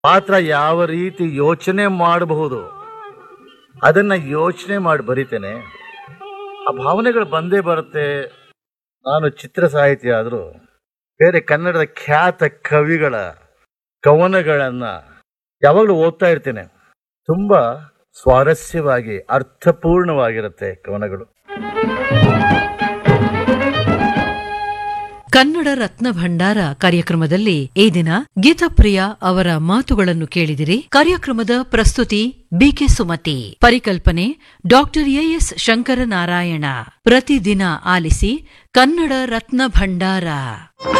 ಪಾತ್ರ ಯಾವ ರೀತಿ ಯೋಚನೆ ಮಾಡಬಹುದು ಅದನ್ನ ಯೋಚನೆ ಮಾಡಿ ಬರಿತೇನೆ ಆ ಭಾವನೆಗಳು ಬಂದೇ ಬರುತ್ತೆ ನಾನು ಚಿತ್ರ ಸಾಹಿತಿ ಆದರೂ ಬೇರೆ ಕನ್ನಡದ ಖ್ಯಾತ ಕವಿಗಳ ಕವನಗಳನ್ನ ಯಾವಾಗಲೂ ಓದ್ತಾ ಇರ್ತೇನೆ ತುಂಬಾ ಸ್ವಾರಸ್ಯವಾಗಿ ಅರ್ಥಪೂರ್ಣವಾಗಿರುತ್ತೆ ಕವನಗಳು ಕನ್ನಡ ರತ್ನ ಭಂಡಾರ ಕಾರ್ಯಕ್ರಮದಲ್ಲಿ ಈ ದಿನ ಗೀತಾಪ್ರಿಯ ಅವರ ಮಾತುಗಳನ್ನು ಕೇಳಿದಿರಿ ಕಾರ್ಯಕ್ರಮದ ಪ್ರಸ್ತುತಿ ಬಿಕೆ ಸುಮತಿ ಪರಿಕಲ್ಪನೆ ಡಾಕ್ಟರ್ ಎಎಸ್ ಶಂಕರನಾರಾಯಣ ಪ್ರತಿದಿನ ಆಲಿಸಿ ಕನ್ನಡ ರತ್ನ ಭಂಡಾರ